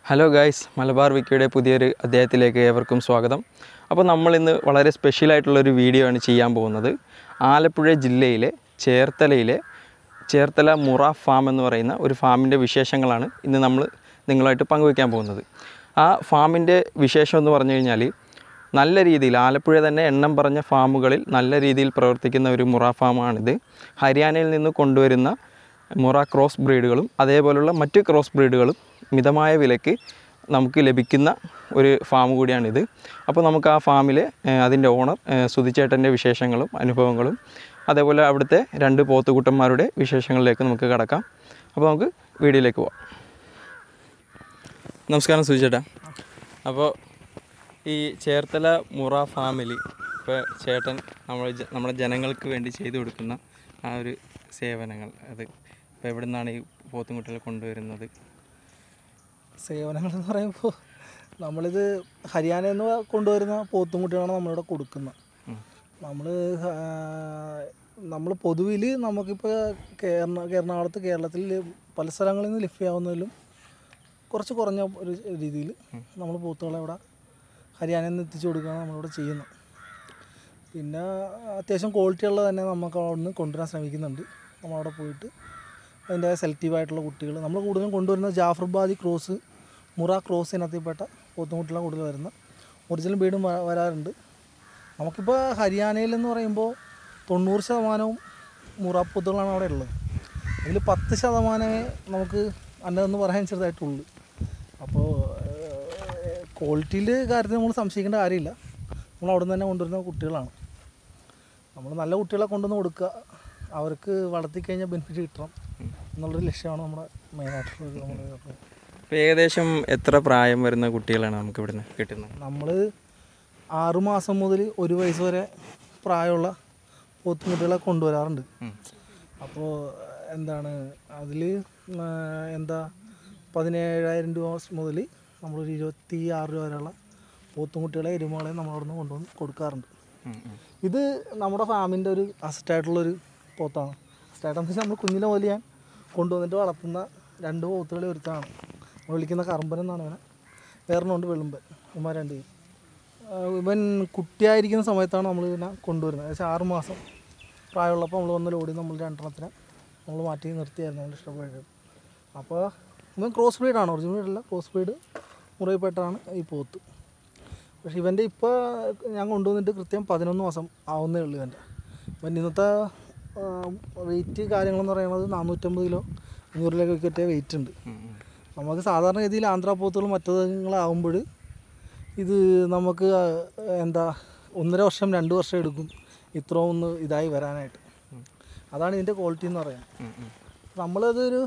Hello guys Malabar വിക്കിയുടെ പുതിയൊരു അധ്യായത്തിലേക്ക് ഏവർക്കും സ്വാഗതം അപ്പോൾ നമ്മൾ ഇന്ന് വളരെ സ്പെഷ്യലായിട്ടുള്ളൊരു വീഡിയോ ആണ് ചെയ്യാൻ പോകുന്നത് ആലപ്പുഴ ജില്ലയിലെ ചേർത്തലയിലെ ചേർത്തല മുറ ഫാം എന്ന് പറയുന്ന ഒരു ഫാമിൻ്റെ വിശേഷങ്ങളാണ് ഇന്ന് നമ്മൾ നിങ്ങളുമായിട്ട് പങ്കുവയ്ക്കാൻ പോകുന്നത് ആ ഫാമിൻ്റെ വിശേഷം എന്ന് പറഞ്ഞു കഴിഞ്ഞാൽ നല്ല രീതിയിൽ ആലപ്പുഴ തന്നെ എണ്ണം പറഞ്ഞ ഫാമുകളിൽ നല്ല രീതിയിൽ പ്രവർത്തിക്കുന്ന ഒരു മുറ ഫാമാണിത് ഹരിയാനയിൽ നിന്ന് കൊണ്ടുവരുന്ന മുറ ക്രോസ് ബ്രീഡുകളും അതേപോലുള്ള മറ്റ് ക്രോസ് ബ്രീഡുകളും മിതമായ വിലയ്ക്ക് നമുക്ക് ലഭിക്കുന്ന ഒരു ഫാം കൂടിയാണിത് അപ്പോൾ നമുക്ക് ആ ഫാമിലെ ഏഹ്, അതിൻ്റെ ഓണർ ഏഹ്, സുധിച്ചേട്ടൻ്റെ വിശേഷങ്ങളും അനുഭവങ്ങളും അതേപോലെ അവിടുത്തെ രണ്ട് പോത്തുകുട്ടന്മാരുടെ വിശേഷങ്ങളിലേക്ക് നമുക്ക് കടക്കാം അപ്പോൾ നമുക്ക് വീഡിയോയിലേക്ക് പോവാം നമസ്കാരം സുധിച്ചേട്ടാ അപ്പോൾ ഈ ചേർത്തല മുറ ഫാമിലി ഇപ്പോൾ ചേട്ടൻ നമ്മൾ നമ്മുടെ ജനങ്ങൾക്ക് വേണ്ടി ചെയ്തു കൊടുക്കുന്ന ആ ഒരു സേവനങ്ങൾ അത് ഇപ്പോൾ എവിടെ നിന്നാണ് ഈ പോത്തുംകുട്ടികളെ കൊണ്ടുവരുന്നത് സേവനങ്ങൾ എന്ന് പറയുമ്പോൾ നമ്മളിത് ഹരിയാനയിൽ നിന്ന് കൊണ്ടുവരുന്ന പോത്തുംകുട്ടികളാണ് നമ്മളിവിടെ കൊടുക്കുന്നത് ഉം. നമ്മൾ നമ്മൾ പൊതുവിൽ നമുക്കിപ്പോൾ കേരള എറണാകുളത്ത് കേരളത്തിൽ പല സ്ഥലങ്ങളിൽ നിന്ന് ലഭ്യമാവുന്നതിലും കുറച്ച് കുറഞ്ഞ ഒരു രീതിയിൽ നമ്മൾ പോത്തുകളെ ഇവിടെ ഹരിയാനയിൽ നിന്ന് എത്തിച്ചു കൊടുക്കുകയാണ് നമ്മളിവിടെ ചെയ്യുന്നത് പിന്നെ അത്യാവശ്യം ക്വാളിറ്റി ഉള്ളത് തന്നെ നമുക്ക് അവിടെ നിന്ന് കൊണ്ടുവരാൻ ശ്രമിക്കുന്നുണ്ട് നമ്മളവിടെ പോയിട്ട് അതിൻ്റെ സെലക്റ്റീവ് ആയിട്ടുള്ള കുട്ടികൾ നമ്മൾ കൂടുതലും കൊണ്ടുവരുന്നത് ജാഫർബാദി ക്രോസ് മുറ ക്രോസ് ഇനത്തിൽപ്പെട്ട പോത്തുംകുട്ടികളാണ് കൂടുതൽ വരുന്നത് ഒറിജിനൽ ബീഡും വ- വരാറുണ്ട് നമുക്കിപ്പോൾ ഹരിയാനയിൽ എന്ന് പറയുമ്പോൾ തൊണ്ണൂറ് ശതമാനവും മുറ പോത്തുകളാണ് അവിടെ ഉള്ളത് അതിൽ പത്ത് ശതമാനമേ നമുക്ക് അന്നതെന്ന് പറയാൻ ചെറുതായിട്ടുള്ളൂ അപ്പോൾ ക്വാളിറ്റിയിൽ കാര്യത്തിൽ നമ്മൾ സംശയിക്കേണ്ട കാര്യമില്ല നമ്മൾ അവിടെ നിന്ന് തന്നെ കൊണ്ടുവരുന്ന കുട്ടികളാണ് നമ്മൾ നല്ല കുട്ടികളെ കൊണ്ടുവന്ന് കൊടുക്കുക അവർക്ക് വളർത്തിക്കഴിഞ്ഞാൽ ബെനിഫിറ്റ് കിട്ടണം എന്നുള്ളൊരു ലക്ഷ്യമാണ് നമ്മുടെ മെയിനായിട്ടുള്ളത് നമ്മുടെ ഇപ്പോൾ ഏകദേശം എത്ര പ്രായം വരുന്ന കുട്ടികളാണ് നമുക്ക് ഇവിടുന്ന് കിട്ടുന്നത് നമ്മൾ ആറ് മാസം മുതൽ ഒരു വയസ്സ് വരെ പ്രായമുള്ള പോത്തുകുട്ടികളെ കൊണ്ടുവരാറുണ്ട് ഉം. അപ്പോൾ എന്താണ് അതിൽ എന്താ പതിനേഴായിരം രൂപ മുതൽ നമ്മളൊരു ഇരുപത്തി ആറ് രൂപ വരെയുള്ള പോത്തുംകുട്ടികളെ എരുമകളെ നമ്മളവിടുന്ന് കൊണ്ടുവന്ന് കൊടുക്കാറുണ്ട് ഉം, ഉം. ഇത് നമ്മുടെ ഫാമിൻ്റെ ഒരു അസറ്റായിട്ടുള്ളൊരു പോത്താണ് അസറ്റായിട്ടെന്ന് വെച്ചാൽ നമ്മൾ കുഞ്ഞിലെ പോലെ ഞാൻ കൊണ്ടുവന്നിട്ട് വളർത്തുന്ന രണ്ട് പോത്തുകളെ ഒരുത്താണ് നമ്മൾ വിളിക്കുന്ന കറമ്പൻ എന്നാണ് ഇവനെ വേറെണ്ണമുണ്ട് വെളുമ്പൻ ഇവന്മാർ രണ്ട് പേരും. ആ, ഇവൻ കുട്ടിയായിരിക്കുന്ന സമയത്താണ് നമ്മൾ ഇതിനെ കൊണ്ടുവരുന്നത് ഏകദേശം ആറ് മാസം പ്രായമുള്ളപ്പോൾ നമ്മൾ വന്ന് ലോഡി നമ്മൾ രണ്ടെണ്ണത്തിനെ നമ്മൾ മാറ്റി നിർത്തിയായിരുന്നു നമ്മൾ ഇഷ്ടപ്പെട്ടത് അപ്പോൾ ഇവൻ ക്രോസ് ബ്രീഡാണ് ഒറിജിനൽ ബ്രീഡല്ല ക്രോസ് ബ്രീഡ് മുറിയപ്പെട്ടാണ് ഈ പോത്ത് പക്ഷേ ഇവൻ്റെ ഇപ്പോൾ ഞാൻ കൊണ്ടുവന്നിട്ട് കൃത്യം പതിനൊന്ന് മാസം ആവുന്നേ ഉള്ളൂ ഇവൻ്റെ ഇവൻ ഇന്നത്തെ വെയിറ്റ് കാര്യങ്ങളെന്ന് പറയുന്നത് നാനൂറ്റമ്പത് കിലോ അഞ്ഞൂറിലേക്ക് ഒക്കെ വെയിറ്റ് ഉണ്ട് ഉം, ഉം. നമുക്ക് സാധാരണ രീതിയിൽ ആന്ധ്രാപോത്തുകളും മറ്റേതുങ്ങളാവുമ്പോൾ ഇത് നമുക്ക് ആ, എന്താ ഒന്നര വർഷം രണ്ട് വർഷം എടുക്കും ഇത്ര ഒന്ന് ഇതായി വരാനായിട്ട് അതാണ് ഇതിൻ്റെ ക്വാളിറ്റി എന്ന് പറയാൻ ഉം, ഉം. നമ്മളതൊരു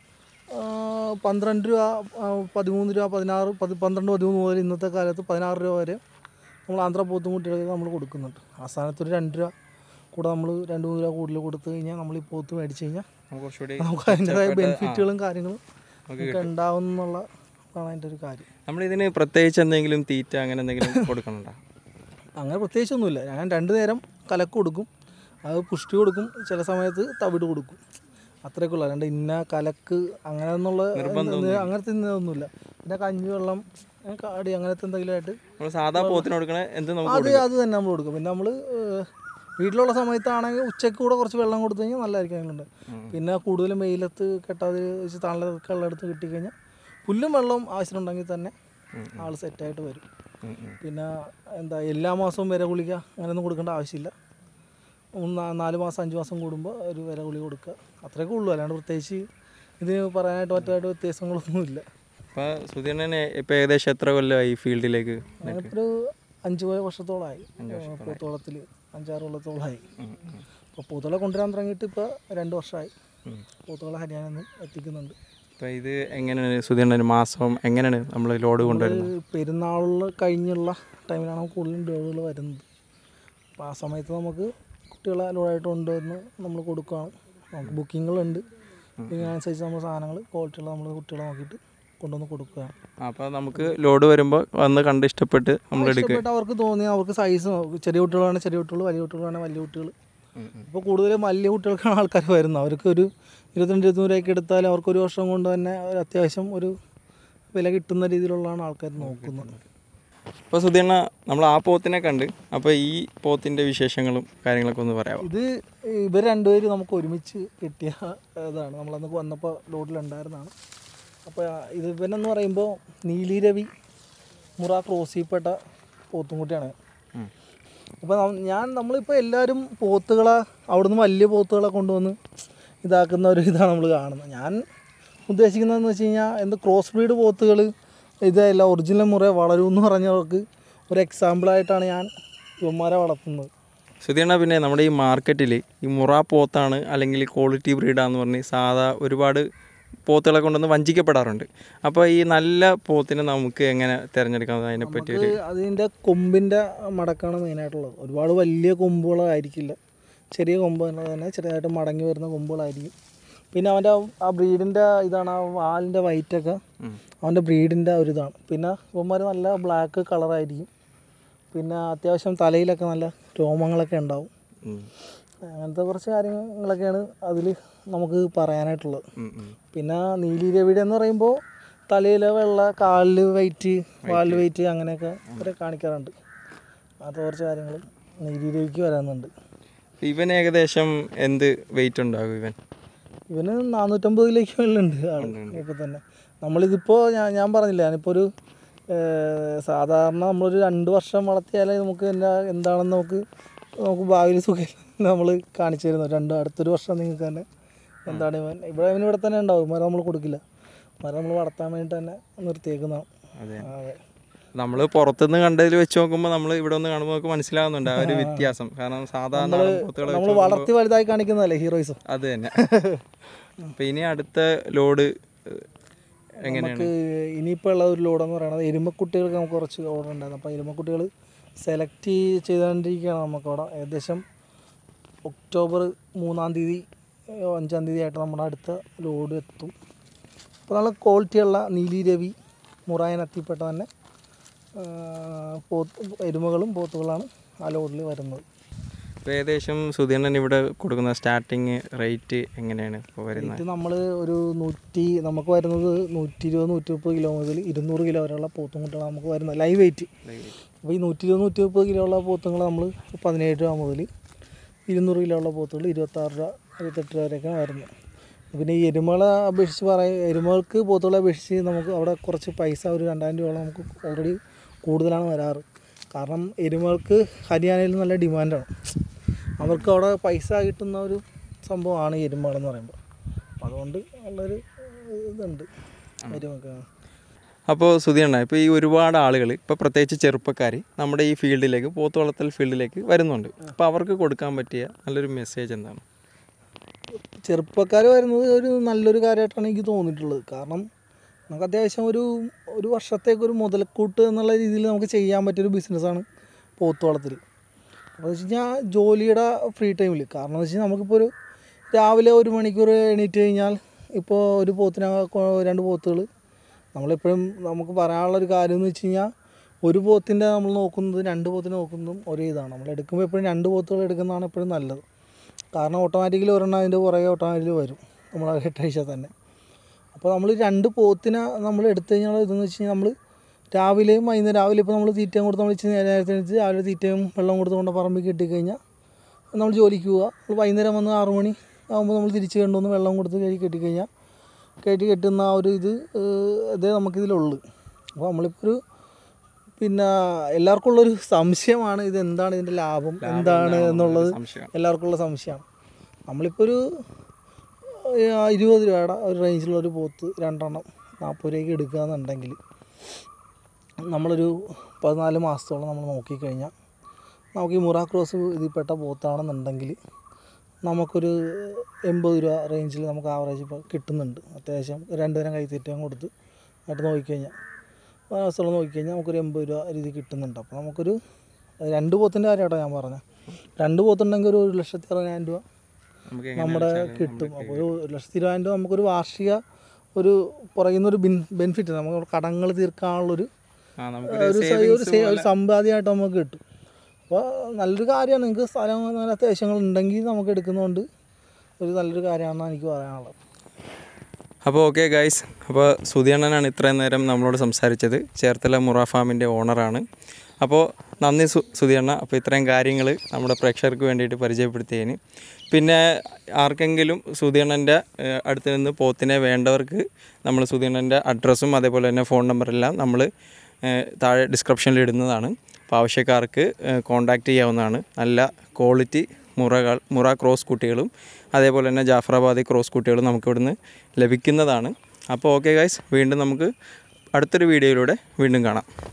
ആ, പന്ത്രണ്ട് രൂപ ആ, പതിമൂന്ന് രൂപ പതിനാറ് പതി പന്ത്രണ്ട് പതിമൂന്ന് മുതൽ ഇന്നത്തെ കാലത്ത് പതിനാറ് രൂപ വരെ നമ്മൾ ആന്ധ്ര പോത്തും കുട്ടികൾക്ക് നമ്മൾ കൊടുക്കുന്നുണ്ട് ആ സ്ഥാനത്ത് ഒരു രണ്ട് രൂപ കൂടെ നമ്മൾ രണ്ട് മൂന്ന് രൂപ കൂടുതൽ കൊടുത്തു കഴിഞ്ഞാൽ നമ്മൾ ഈ പോത്ത് മേടിച്ച് കഴിഞ്ഞാൽ നമുക്ക് കുറച്ചുകൂടി നമുക്ക് അതിൻ്റെതായ ബെനിഫിറ്റുകളും കാര്യങ്ങളും നമുക്ക് ഒക്കെ ഉണ്ടാവും എന്നുള്ള ആണ് അതിൻ്റെ ഒരു കാര്യം നമ്മളിതിന് പ്രത്യേകിച്ച് എന്തെങ്കിലും തീറ്റ അങ്ങനെ എന്തെങ്കിലും കൊടുക്കണുണ്ടോ അങ്ങനെ പ്രത്യേകിച്ചൊന്നുമില്ല ഞാൻ രണ്ട് നേരം കലക്ക് കൊടുക്കും അത് പുഷ്ടി കൊടുക്കും ചില സമയത്ത് തവിട് കൊടുക്കും അത്രയൊക്കെ ഉള്ളു അല്ലാണ്ട് ഇന്ന കലക്ക് അങ്ങനെ എന്നുള്ള അങ്ങനത്തെ ഒന്നുമില്ല പിന്നെ കഞ്ഞിവെള്ളം ഏ, കാടി അങ്ങനത്തെ എന്തെങ്കിലും ആയിട്ട് നമ്മൾ സാധാ പോത്തിന് കൊടുക്കണ എന്ത് നമുക്ക് അത് അത് തന്നെ നമ്മൾ കൊടുക്കും പിന്നെ നമ്മൾ വീട്ടിലുള്ള സമയത്താണെങ്കിൽ ഉച്ചയ്ക്ക് കൂടെ കുറച്ച് വെള്ളം കൊടുത്തു കഴിഞ്ഞാൽ നല്ലതായിരിക്കും അതിലുണ്ട് പിന്നെ കൂടുതലും വെയിലത്ത് കെട്ടാതെ വെച്ച് തണലൊക്കെ ഉള്ളടത്ത് കിട്ടിക്കഴിഞ്ഞാൽ പുല്ലും വെള്ളവും ആവശ്യമുണ്ടെങ്കിൽ തന്നെ ആൾ സെറ്റായിട്ട് വരും ഉം, ഉം. പിന്നെ എന്താ എല്ലാ മാസവും വിര ഗുളിക അങ്ങനെയൊന്നും കൊടുക്കേണ്ട ആവശ്യമില്ല മൂന്ന് നാ- നാല് മാസം അഞ്ച് മാസം കൂടുമ്പോൾ ഒരു വിര ഗുളിക കൊടുക്കുക അത്രയൊക്കെ ഉള്ളൂ അല്ലാണ്ട് പ്രത്യേകിച്ച് ഇതിന് പറയാനായിട്ട് മറ്റായിട്ട് വ്യത്യാസങ്ങളൊന്നുമില്ല അപ്പോൾ സുധീരനെ ഇപ്പോൾ ഏകദേശം എത്ര കൊല്ലമായി ഈ ഫീൽഡിലേക്ക് ഞാനിപ്പോൾ ഒരു അഞ്ച് വർഷത്തോളമായി പൂത്തോളത്തിൽ അഞ്ചാറ് കൊല്ലത്തോളമായി ഉം, ഉം. അപ്പോൾ പൂത്തോളെ കൊണ്ടുവരാൻ തുടങ്ങിയിട്ട് ഇപ്പോൾ രണ്ട് വർഷമായി ഉം. പൂത്തോളെ ഹരിയാനയിൽ നിന്ന് എത്തിക്കുന്നുണ്ട് അപ്പോൾ ഇത് എങ്ങനെയാണ് സുധീരൻ ഒരു മാസം എങ്ങനെയാണ് നമ്മൾ ലോഡ് കൊണ്ടുവരുന്നത് ഇത് പെരുന്നാളിൽ കഴിഞ്ഞുള്ള ടൈമിലാണ് നമുക്ക് കൂടുതലും ഡോളുകൾ വരുന്നത് അപ്പോൾ ആ സമയത്ത് നമുക്ക് കുട്ടികളെ ലോഡായിട്ട് കൊണ്ടുവന്ന് നമ്മൾ കൊടുക്കുകയാണ് നമുക്ക് ബുക്കിങ്ങുകളുണ്ട് ഇതിനനുസരിച്ച് നമ്മൾ സാധനങ്ങൾ ക്വാളിറ്റിയുള്ള നമ്മൾ കുട്ടികളെ നോക്കിയിട്ട് കൊണ്ടുവന്ന് കൊടുക്കുകയാണ് അപ്പോൾ നമുക്ക് ലോഡ് വരുമ്പോൾ വന്ന് കണ്ട് ഇഷ്ടപ്പെട്ട് നമ്മൾ എടുക്കുക ഇഷ്ടപ്പെട്ട അവർക്ക് തോന്നിയ അവർക്ക് സൈസ് ചെറിയ കുട്ടികളാണ് ചെറിയ കുട്ടികൾ വലിയ കുട്ടികളാണ് വലിയ കുട്ടികൾ ഇപ്പോൾ കൂടുതലും വലിയ കുട്ടികൾക്കാണ് ആൾക്കാർ വരുന്നത് അവർക്ക് ഒരു ഇരുപത്തിരണ്ട് ഇരുപത്തിമൂന്ന് രൂപയ്ക്ക് എടുത്താൽ അവർക്ക് ഒരു വർഷം കൊണ്ട് തന്നെ ഒരു അത്യാവശ്യം ഒരു വില കിട്ടുന്ന രീതിയിലുള്ളതാണ് ആൾക്കാർ നോക്കുന്നത് അപ്പോൾ സുധീണ്ണ നമ്മൾ ആ പോത്തിനെ കണ്ട് അപ്പോൾ ഈ പോത്തിൻ്റെ വിശേഷങ്ങളും കാര്യങ്ങളൊക്കെ ഒന്ന് പറയാമോ ഇത് ഇവർ രണ്ടുപേരും നമുക്ക് ഒരുമിച്ച് കിട്ടിയ ഇതാണ് നമ്മളന്ന് വന്നപ്പോൾ ലോഡിലുണ്ടായിരുന്നതാണ് അപ്പോൾ ഇത് ഇവനെന്ന് പറയുമ്പോൾ നീലി രവി മുറ ക്രോസിൽപ്പെട്ട പോത്തുംകുട്ടിയാണ് ഉം. അപ്പോൾ ഞാൻ നമ്മളിപ്പോൾ എല്ലാവരും പോത്തുകളെ അവിടുന്ന് വലിയ പോത്തുകളെ കൊണ്ടുവന്ന് ഇതാക്കുന്ന ഒരു ഇതാണ് നമ്മൾ കാണുന്നത് ഞാൻ ഉദ്ദേശിക്കുന്നതെന്ന് വെച്ച് കഴിഞ്ഞാൽ എന്ത് ക്രോസ് ബ്രീഡ് പോത്തുകൾ ഇതല്ല ഒറിജിനൽ മുറ വളരുമെന്ന് പറഞ്ഞവർക്ക് ഒരു എക്സാമ്പിളായിട്ടാണ് ഞാൻ ഇവന്മാരെ വളർത്തുന്നത് സുധീണ്ണ പിന്നെ നമ്മുടെ ഈ മാർക്കറ്റിൽ ഈ മുറ പോത്താണ് അല്ലെങ്കിൽ ക്വാളിറ്റി ബ്രീഡാന്ന് പറഞ്ഞ് സാധാ ഒരുപാട് പോത്തുകളെ കൊണ്ടുവന്ന് വഞ്ചിക്കപ്പെടാറുണ്ട് അപ്പോൾ ഈ നല്ല പോത്തിനെ നമുക്ക് എങ്ങനെ തിരഞ്ഞെടുക്കാം അതിനെപ്പറ്റി ഒരു നമുക്ക് അതിൻ്റെ കൊമ്പിൻ്റെ മടക്കാണ് മെയിനായിട്ടുള്ളത് ഒരുപാട് വലിയ കൊമ്പുകളായിരിക്കില്ല ചെറിയ കൊമ്പ് തന്നെ ചെറുതായിട്ട് മടങ്ങി വരുന്ന കൊമ്പുകളായിരിക്കും പിന്നെ അവൻ്റെ ആ ബ്രീഡിൻ്റെ ഇതാണ് ആ വാലിൻ്റെ വൈറ്റൊക്കെ ഉം. അവൻ്റെ ബ്രീഡിൻ്റെ ഒരു ഇതാണ് പിന്നെ ഇവന്മാർ നല്ല ബ്ലാക്ക് കളറായിരിക്കും പിന്നെ അത്യാവശ്യം തലയിലൊക്കെ നല്ല രോമങ്ങളൊക്കെ ഉണ്ടാവും ഉം. അങ്ങനത്തെ കുറച്ച് കാര്യങ്ങളൊക്കെയാണ് അതിൽ നമുക്ക് പറയാനായിട്ടുള്ളത് ഉം, ഉം. പിന്നെ നീലി രവിയുടെ എന്ന് പറയുമ്പോൾ തലയിലെ വെള്ള കാലിൽ വെയിറ്റ് വാലിൽ വെയിറ്റ് അങ്ങനെയൊക്കെ അവരെ കാണിക്കാറുണ്ട് അങ്ങനത്തെ കുറച്ച് കാര്യങ്ങളും നീലി രവിക്ക് വരാനുണ്ട് ഇവൻ ഏകദേശം എന്ത് വെയിറ്റ് ഉണ്ടാകും ഇവൻ ഇവന് നാനൂറ്റമ്പതിലേക്ക് വെള്ളുണ്ട് ആള് ഇപ്പോൾ തന്നെ നമ്മളിതിപ്പോൾ ഞാൻ ഞാൻ പറഞ്ഞില്ല ഞാനിപ്പോൾ ഒരു ഏർ, സാധാരണ നമ്മളൊരു രണ്ട് വർഷം വളർത്തിയാലേ നമുക്ക് എന്താ എന്താണെന്ന് നമുക്ക് നമുക്ക് ഭാവിയിൽ സുഖം നമ്മൾ കാണിച്ചു തരുന്നത് രണ്ട് അടുത്തൊരു വർഷം നിങ്ങൾക്ക് തന്നെ എന്താണ് ഇവൻ ഇവിടെ ഇവൻ ഇവിടെ തന്നെ ഉണ്ടാവും മരം നമ്മൾ കൊടുക്കില്ല മരം നമ്മൾ വളർത്താൻ വേണ്ടിയിട്ട് തന്നെ നിർത്തിയേക്കുന്നതാണ് അതെ അതെ നമ്മൾ പുറത്തുനിന്ന് കണ്ടതിൽ വെച്ച് നോക്കുമ്പോൾ നമ്മൾ ഇവിടെ ഒന്ന് കാണുമ്പോൾ നമുക്ക് മനസ്സിലാവുന്നുണ്ട് ആ ഒരു വ്യത്യാസം കാരണം സാധാരണ നാടൻ പോത്തുകളെ നമ്മൾ വെച്ച് വളർത്തി വലുതായി കാണിക്കുന്നതല്ലേ ഹീറോയിസം അത് തന്നെ അപ്പം ഇനി അടുത്ത ലോഡ് എങ്ങനെയാണ് നമുക്ക് ഇനിയിപ്പോൾ ഉള്ള ഒരു ലോഡെന്ന് പറയുന്നത് എരുമക്കുട്ടികൾക്ക് നമുക്ക് കുറച്ച് ഓർഡർ ഉണ്ടായിരുന്നു അപ്പോൾ എരുമക്കുട്ടികൾ സെലക്ട് ചെയ്തുകൊണ്ടിരിക്കുകയാണ് നമുക്കവിടെ ഏകദേശം ഒക്ടോബർ മൂന്നാം തീയതി ഏഹ് അഞ്ചാം തീയതി ആയിട്ട് നമ്മുടെ അടുത്ത ലോഡ് എത്തും അപ്പോൾ നല്ല ക്വാളിറ്റിയുള്ള നീലി രവി മുറായനെത്തിപ്പെട്ട തന്നെ ആഹ് പോത്ത് എരുമകളും പോത്തുകളാണ് ആ ലോഡിൽ വരുന്നത് ഇപ്പോൾ ഏകദേശം സുധീർണൻ ഇവിടെ കൊടുക്കുന്ന സ്റ്റാർട്ടിങ് റേറ്റ് എങ്ങനെയാണ് ഇപ്പോൾ വരുന്നത് ഇത് നമ്മൾ ഒരു നൂറ്റി നമുക്ക് വരുന്നത് നൂറ്റി ഇരുപത് നൂറ്റി മുപ്പത് കിലോ മുതൽ ഇരുന്നൂറ് കിലോ വരെയുള്ള പോത്തുംകുട്ടികളാണ് നമുക്ക് വരുന്നത് ലൈവ് വെയിറ്റ് അപ്പോൾ ഈ നൂറ്റി ഇരുപത് നൂറ്റി മുപ്പത് കിലോ ഉള്ള പോത്തുകൾ നമ്മൾ പതിനേഴ് രൂപ മുതൽ ഇരുന്നൂറ് കിലോ ഉള്ള പോത്തുകൾ ഇരുപത്താറ് രൂപ ഇരുപത്തെട്ട് രൂപ വരെയൊക്കെയാണ് വരുന്നത് പിന്നെ ഈ എരുമകളെ അപേക്ഷിച്ച് പറയും എരുമകൾക്ക് പോത്തുകളെ അപേക്ഷിച്ച് നമുക്ക് അവിടെ കുറച്ച് പൈസ ഒരു രണ്ടായിരം രൂപയോളം നമുക്ക് ഓൾറെഡി കൂടുതലാണ് വരാറ് കാരണം എരുമകൾക്ക് ഹരിയാനയിൽ നല്ല ഡിമാൻഡാണ് അവർക്ക് അവിടെ പൈസ കിട്ടുന്ന ഒരു സംഭവമാണ് ഈ എരുമകളെന്ന് പറയുമ്പോൾ അപ്പോൾ അതുകൊണ്ട് ഉള്ളൊരു ഇതുണ്ട് എരുമക്ക് അപ്പോൾ സുധീർണ ഇപ്പോൾ ഈ ഒരുപാട് ആളുകൾ ഇപ്പോൾ പ്രത്യേകിച്ച് ചെറുപ്പക്കാർ നമ്മുടെ ഈ ഫീൽഡിലേക്ക് പോത്ത് വളർത്തൽ ഫീൽഡിലേക്ക് വരുന്നുണ്ട് അപ്പോൾ അവർക്ക് കൊടുക്കാൻ പറ്റിയ നല്ലൊരു മെസ്സേജ് എന്താണ് ചെറുപ്പക്കാർ വരുന്നത് ഒരു നല്ലൊരു കാര്യമായിട്ടാണ് എനിക്ക് തോന്നിയിട്ടുള്ളത് കാരണം നമുക്ക് അത്യാവശ്യം ഒരു ഒരു വർഷത്തേക്ക് ഒരു മുതൽക്കൂട്ട് എന്നുള്ള രീതിയിൽ നമുക്ക് ചെയ്യാൻ പറ്റിയൊരു ബിസിനസ്സാണ് പോത്ത് വളർത്തൽ അപ്പോൾ വെച്ച് കഴിഞ്ഞാൽ ജോലിയുടെ ഫ്രീ ടൈമിൽ കാരണം എന്ന് വെച്ച് കഴിഞ്ഞാൽ നമുക്കിപ്പോൾ ഒരു രാവിലെ ഒരു മണിക്കൂർ എണീറ്റ് കഴിഞ്ഞാൽ ഇപ്പോൾ ഒരു പോത്തിനെ കൊ- രണ്ട് പോത്തുകൾ നമ്മളെപ്പോഴും നമുക്ക് പറയാനുള്ള ഒരു കാര്യം എന്ന് വെച്ച് കഴിഞ്ഞാൽ ഒരു പോത്തിൻ്റെ നമ്മൾ നോക്കുന്നത് രണ്ട് പോത്തിനെ നോക്കുന്നതും ഒരേ ഇതാണ് നമ്മൾ എടുക്കുമ്പോൾ എപ്പോഴും രണ്ട് പോത്തുകൾ എടുക്കുന്നതാണ് എപ്പോഴും നല്ലത് കാരണം ഓട്ടോമാറ്റിക്കലി ഒരെണ്ണം അതിൻ്റെ പുറകെ ഓട്ടോമാറ്റിക്കലി വരും നമ്മൾ എട്ടാഴ്ച തന്നെ അപ്പോൾ നമ്മൾ രണ്ട് പോത്തിനെ നമ്മൾ എടുത്തു കഴിഞ്ഞാൽ ഇതെന്ന് വെച്ച് കഴിഞ്ഞാൽ നമ്മൾ രാവിലെയും വൈകുന്നേരം രാവിലെ ഇപ്പോൾ നമ്മൾ തീറ്റയും കൊടുത്ത് നമ്മൾ ഇച്ചിരി നേരത്തെ എണീച്ച് രാവിലെ തീറ്റയും വെള്ളം കൊടുത്ത് കൊണ്ട് പറമ്പിൽ കെട്ടിക്കഴിഞ്ഞാൽ നമ്മൾ ജോലിക്ക് പോവുക നമ്മൾ വൈകുന്നേരം വന്ന് ആറ് മണി ആകുമ്പോൾ നമ്മൾ തിരിച്ച് കൊണ്ടുവന്ന് വെള്ളം കൊടുത്ത് കഴുകി കെട്ടിക്കഴിഞ്ഞാൽ കയറ്റി കെട്ടുന്ന ആ ഒരു ഇത് ഏഹ്, ഇതേ നമുക്കിതിലുള്ളു അപ്പോൾ നമ്മളിപ്പോൾ ഒരു പിന്നെ എല്ലാവർക്കും ഉള്ളൊരു സംശയമാണ് ഇത് എന്താണ് ഇതിൻ്റെ ലാഭം എന്താണ് എന്നുള്ളത് സംശയം എല്ലാവർക്കും ഉള്ള സംശയമാണ് നമ്മളിപ്പോൾ ഒരു ഏഹ്, ഇരുപത് രൂപയുടെ ഒരു റേഞ്ചിലുള്ള ഒരു പോത്ത് രണ്ടെണ്ണം നാൽപ്പത് രൂപയ്ക്ക് എടുക്കുകയെന്നുണ്ടെങ്കിൽ നമ്മളൊരു പതിനാല് മാസത്തോളം നമ്മൾ നോക്കിക്കഴിഞ്ഞാൽ നമുക്ക് ഈ മുറ ക്രോസ് ഇതിൽപ്പെട്ട പോത്താണെന്നുണ്ടെങ്കിൽ നമുക്കൊരു എൺപത് രൂപ റേഞ്ചിൽ നമുക്ക് ആവറേജ് ഇപ്പോൾ കിട്ടുന്നുണ്ട് അത്യാവശ്യം രണ്ട് തരം കൈത്തീറ്റയും കൊടുത്ത് ആയിട്ട് നോക്കിക്കഴിഞ്ഞാൽ മാസത്തോളം നോക്കിക്കഴിഞ്ഞാൽ നമുക്കൊരു എൺപത് രൂപ രീതി കിട്ടുന്നുണ്ട് അപ്പോൾ നമുക്കൊരു രണ്ട് പോത്തിൻ്റെ കാര്യമായിട്ടോ ഞാൻ പറഞ്ഞത് രണ്ട് പോത്തുണ്ടെങ്കിൽ ഒരു ഒരു ലക്ഷത്തി അറുപതിനായിരം രൂപ നമുക്ക് നമ്മുടെ കിട്ടും അപ്പോൾ ഒരു ഒരു ലക്ഷത്തി ഇരുപതിനായിരം രൂപ നമുക്കൊരു വാർഷിക ഒരു പുറകിൽ നിന്നൊരു ബിൻ ബെനിഫിറ്റ് നമുക്ക് കടങ്ങൾ തീർക്കാനുള്ളൊരു ആ നമുക്ക് ഒരു സ- ഒരു സേ- ഒരു സമ്പാദ്യമായിട്ട് നമുക്ക് കിട്ടും അപ്പോൾ നല്ലൊരു കാര്യമാണ് നിങ്ങൾക്ക് സ്ഥലം അങ്ങനെ അത്യാവശ്യങ്ങൾ ഉണ്ടെങ്കിൽ നമുക്ക് എടുക്കുന്നതുകൊണ്ട് ഒരു നല്ലൊരു കാര്യമാണെന്നാണ് എനിക്ക് പറയാനുള്ളത് അപ്പോൾ ഓക്കെ ഗൈസ് അപ്പോൾ സുധിയണ്ണനാണ് ഇത്രയും നേരം നമ്മളോട് സംസാരിച്ചത് ചേർത്തല മുറ ഫാമിൻ്റെ ഓണറാണ് അപ്പോൾ നന്ദി സു സുധിയണ്ണ അപ്പോൾ ഇത്രയും കാര്യങ്ങൾ നമ്മുടെ പ്രേക്ഷകർക്ക് വേണ്ടിയിട്ട് പരിചയപ്പെടുത്തിയതിന് പിന്നെ ആർക്കെങ്കിലും സുധിയണ്ണൻ്റെ ഏഹ്, അടുത്ത് നിന്ന് പോത്തിനെ വേണ്ടവർക്ക് നമ്മൾ സുധിയണ്ണൻ്റെ അഡ്രസ്സും അതേപോലെ തന്നെ ഫോൺ നമ്പറെല്ലാം നമ്മൾ ഏഹ്, താഴെ ഡിസ്ക്രിപ്ഷനിൽ ഇടുന്നതാണ് അപ്പോൾ ആവശ്യക്കാർക്ക് കോൺടാക്റ്റ് ചെയ്യാവുന്നതാണ് നല്ല ക്വാളിറ്റി മുറകൾ മുറ ക്രോസ് കുട്ടികളും അതേപോലെ തന്നെ ജാഫറാബാദി ക്രോസ് കുട്ടികളും നമുക്ക് ഇവിടുന്ന് ലഭിക്കുന്നതാണ് അപ്പോൾ ഓക്കെ ഗൈസ് വീണ്ടും നമുക്ക് അടുത്തൊരു വീഡിയോയിലൂടെ വീണ്ടും കാണാം